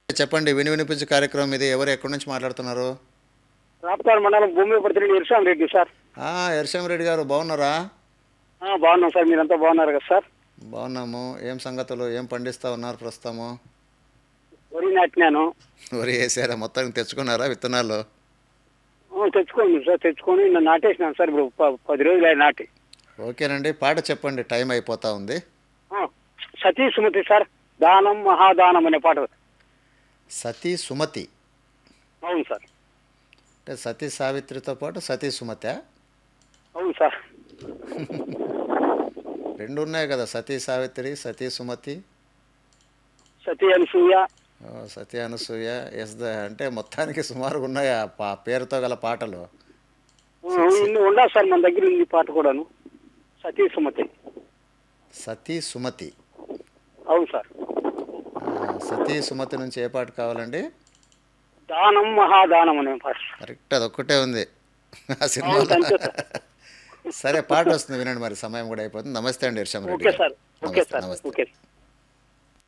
చెప్పండి విని వినిపించే కార్యక్రమం ఇది ఎవరు ఎక్కడి నుంచి మాట్లాడుతున్నారు రాప్తాడు మండలం భూమి పడితే ఇర్షాం రెడ్డి సార్ ఆ, ఎర్షంరెడ్డి గారు బాగున్నారా ఆ, బాగున్నాం సార్ మీరంతా బాగున్నారు కదా సార్ బాగున్నాము ఏం సంగతులు ఏం పండిస్తా ఉన్నారు ప్రస్తుతము వరి నాటినాను వరి వేసారా మొత్తానికి తెచ్చుకున్నారా విత్తనాలు ఆ, తెచ్చుకోండి సార్ తెచ్చుకొని నిన్న నాటేసినాను సార్ ఇప్పుడు ప- పది రోజులు అయ్యి నాటి ఓకేనండి పాట చెప్పండి టైం అయిపోతా ఉంది ఆ, సతీ సుమతి సార్ దానం మహాదానం అనే పాట సతీ సుమతి అవును సార్ అంటే సతీ సావిత్రితో పాటు సతీ సుమతి అవును సార్ రెండు ఉన్నాయి కదా సతీ సావిత్రి సతీ సుమతి సతీ అనసూయ ఆ, సతీ అనసూయ ఎస్ ద అంటే మొత్తానికి సుమారుగా ఉన్నాయి ఆ పా పేరుతో గల పాటలు ఆ, ఇన్ని ఉండా సార్ మన దగ్గర ఉంది ఈ పాట కూడాను సతీ సుమతి సతీ సుమతి అవును సార్ ఆ, సతీ సుమతి నుంచి ఏ పాట కావాలండి దానం మహాదానం అనే పాట కరెక్ట్ అదొక్కటే ఉంది ఆ అవును, సినిమాలో అంతే సార్ సరే పాట వస్తుంది వినండి మరి సమయం కూడా అయిపోతుంది నమస్తే అండి ఇర్షం రెడ్డి ఓకే గారు. సార్ ఓకే నమస్తే సార్ నమస్తే ఓకే